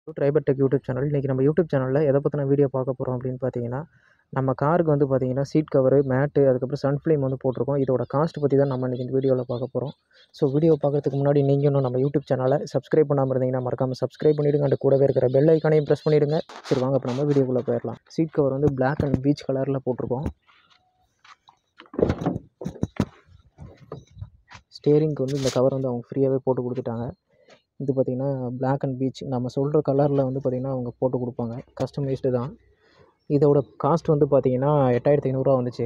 Triber tech YouTube channel இன்றைக்கி நம்ம YouTube சேனலில் எதை பற்றின வீடியோ பார்க்க போகிறோம் அப்படின்னு பார்த்தீங்கன்னா நம்ம காருக்கு வந்து பார்த்தீங்கன்னா சீட் கவரு மேட்டு அதுக்கப்புறம் சன் ஃப்ளேம் வந்து போட்டிருக்கோம் இதோட காஸ்ட் பற்றி தான் நம்ம இன்றைக்கி இந்த வீடியோவில் பார்க்க போகிறோம் ஸோ வீடியோ பார்க்கறதுக்கு முன்னாடி நீங்கள் இன்னும் நம்ம யூடியூப் சேனலை சப்ஸ்கிரைப் பண்ணாமல் இருந்தீங்கன்னா மறக்காமல் சப்ஸ்கிரைப் பண்ணிவிடுங்க அந்த கூடவே இருக்கிற பெல் ஐக்கானையும் ப்ரெஸ் பண்ணிவிடுங்க சரி வாங்க இப்போ நம்ம வீடியோக்குள்ளே போயிடலாம் சீட் கவர் வந்து Black அண்ட் பீச் கலரில் போட்டிருக்கோம் ஸ்டேரிங்க்கு வந்து இந்த கவர் வந்து அவங்க ஃப்ரீயாகவே போட்டு கொடுத்துட்டாங்க இது பார்த்திங்கன்னா Black அண்ட் பீச் நம்ம சொல்கிற கலரில் வந்து பார்த்திங்கன்னா அவங்க போட்டு கொடுப்பாங்க கஸ்டமைஸ்டு தான் இதோட காஸ்ட் வந்து பார்த்திங்கன்னா எட்டாயிரத்தி ஐநூறுரூவா வந்துச்சு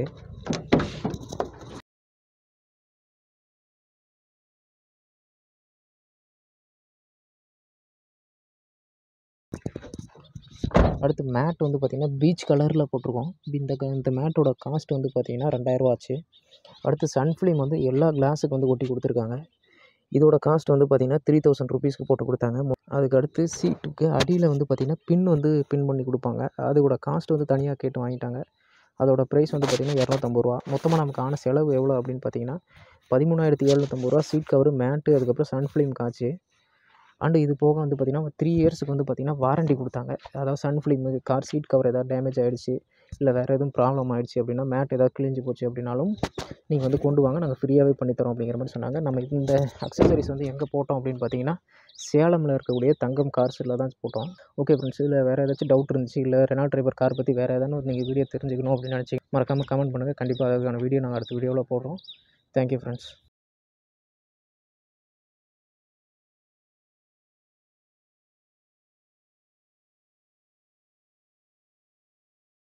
அடுத்து மேட் வந்து பார்த்திங்கன்னா பீச் கலரில் போட்டிருக்கோம் இந்த க இந்த மேட்டோட காஸ்ட் வந்து பார்த்திங்கன்னா ரெண்டாயிரரூவா ஆச்சு அடுத்து சன் ஃபிலிம் வந்து எல்லா கிளாஸுக்கு வந்து ஒட்டி கொடுத்துருக்காங்க இதோட காஸ்ட் வந்து பார்த்திங்கன்னா த்ரீ தௌசண்ட் ருபீஸ்க்கு போட்டு கொடுத்தாங்க மொ- அதுக்கு அடுத்து சீட்டுக்கு அடியில் வந்து பார்த்திங்கன்னா பின் வந்து பின் பண்ணி கொடுப்பாங்க அதோட காஸ்ட் வந்து தனியாக கேட்டு வாங்கிட்டாங்க அதோட ப்ரைஸ் வந்து பார்த்திங்கன்னா இரநூத்தம்பது ரூபா மொத்தமாக நமக்கு ஆன செலவு எவ்வளோ அப்படின்னு பார்த்தீங்கன்னா பதிமூணாயிரத்தி எழுநூத்தம்பது ரூபா சீட் கவரு மேட்டு அதுக்கப்புறம் சன் ஃபிலிம் காய்ச்சி அண்டு இது போக வந்து பார்த்திங்கன்னா த்ரீ இயர்ஸுக்கு வந்து பார்த்திங்கன்னா வாரண்டி கொடுத்தாங்க அதாவது sun film car seat cover ஏதாவது டேமேஜ் ஆகிடுச்சு இல்லை வேறு எதுவும் ப்ராப்ளம் ஆகிடுச்சு அப்படின்னா மேட் ஏதாவது கிழிஞ்சு போச்சு அப்படின்னாலும் நீங்கள் வந்து கொண்டு வாங்க நாங்கள் ஃப்ரீயாகவே பண்ணித்தரோம் அப்படிங்கிற மாதிரி சொன்னாங்க நம்ம இந்த அக்சசரிஸ் வந்து எங்கே போட்டோம் அப்படின்னு பார்த்தீங்கன்னா சேலமில் இருக்கக்கூடிய தங்கம் கார்ஸில் தான் போட்டோம் ஓகே ஃப்ரெண்ட்ஸ் இதில் வேறு ஏதாச்சும் டவுட் இருந்துச்சு இல்லை ரெனால்ட் டிரைவர் கார் பற்றி வேறு ஏதாவது நீங்கள் வீடியோ தெரிஞ்சுக்கணும் அப்படின்னு நினச்சி மறக்காமல் கமெண்ட் பண்ணுங்கள் கண்டிப்பாக அதுக்கான வீடியோ நாங்கள் அடுத்த வீடியோவில் போடுறோம் தேங்க்யூ ஃப்ரெண்ட்ஸ்